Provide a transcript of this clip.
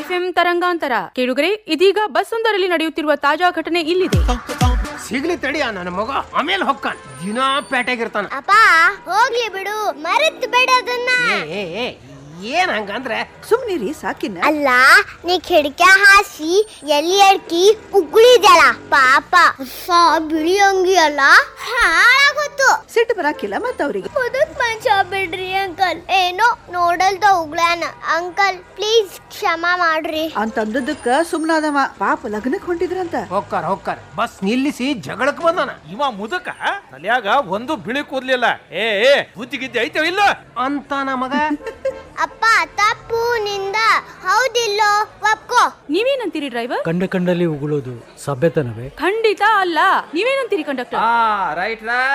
FM ತರಂಗಾಂತರ ಕೇಳುಗರೆ ಇದೀಗ ಬಸ್ ಒಂದರಲ್ಲಿ ನಡೆಯುತ್ತಿರುವ ತಾಜಾ ಘಟನೆ ಇಲ್ಲಿದೆ ಸಿಗ್ಲಿ ತಡಿಯ ನನ್ನ ಮಗ ಆಮೇಲೆ ಹೊಕ್ಕಾನ ದಿನಾ ಪೇಟೆಗಿರ್ತಾನ ಅಪ್ಪ ಹೋಗ್ಲಿ ಬಿಡು ಮರೆತ್ ಬೇಡ ಅದನ್ನ ಏ ಏ ಏ ಏನ್ ಹಂಗಂದ್ರೆ ಸುಮ್ನಿರಿ ಸಾಕಿನ ಅಲ್ಲ ನೀ ಕಿಡಕ ಹಾಸಿ ಎಲ್ಲಿ ಅಡ್ಕಿ ಉಗುಳಿದ್ಯಲ್ಲ ಪಾಪ ಹೊಸ ಬಿಳಿ ಅಂಗಿ ಅಲ್ಲ ಹಾಳಾಗೋತು ಸಿಟ್ಟು ಬರಾಕಿಲ್ಲ ಮತ್ತ ಅವ್ರಿಗೆ ಮುದುಕ್ ಮನುಷ್ಯ ಬಿಡ್ರಿ ಅಂಕಲ್ ಏನೋ ನೋಡಲ್ದ ಉಗ್ಳಾನ ಅಂಕಲ್ ಪ್ಲೀಸ್ ಕ್ಷಮಾ ಮಾಡ್ರಿ ಅಂತಂದದಕ್ಕ ಸುಮ್ನಾದವ ಪಾಪ ಲಗ್ನಕ್ ಹೊಂಟಿದ್ರಂತ ಹೊಕ್ಕಾರ ಹೊಕ್ಕಾರ ಬಸ್ ನಿಲ್ಲಿಸಿ ಜಗಳಕ್ ಬಂದಾನ ಇವ ಮುದಕ ತಲ್ಯಾಗ ಒಂದು ಬಿಳಿ ಕೂದ್ಲಿಲ್ಲ ಏ ಏ ಬುದ್ಧಿ ಗಿದ್ದಿ ಐತೋ ಇಲ್ಲ ಅಂತ ಮಗ ಅಪ್ಪ ತಪ್ಪು ನಿಂದ ಹೌದಿಲ್ಲೋ ಒಪ್ಕೋ ನೀವೇನಂತೀರಿ ಡ್ರೈವರ್ ಕಂಡ ಕಂಡಲ್ಲಿ ಉಗುಳೋದು ಸಭ್ಯತನವೇ ಖಂಡಿತ ಅಲ್ಲ ನೀವೇನಂತೀರಿ ಕಂಡಕ್ಟರ್ ರೈಟ್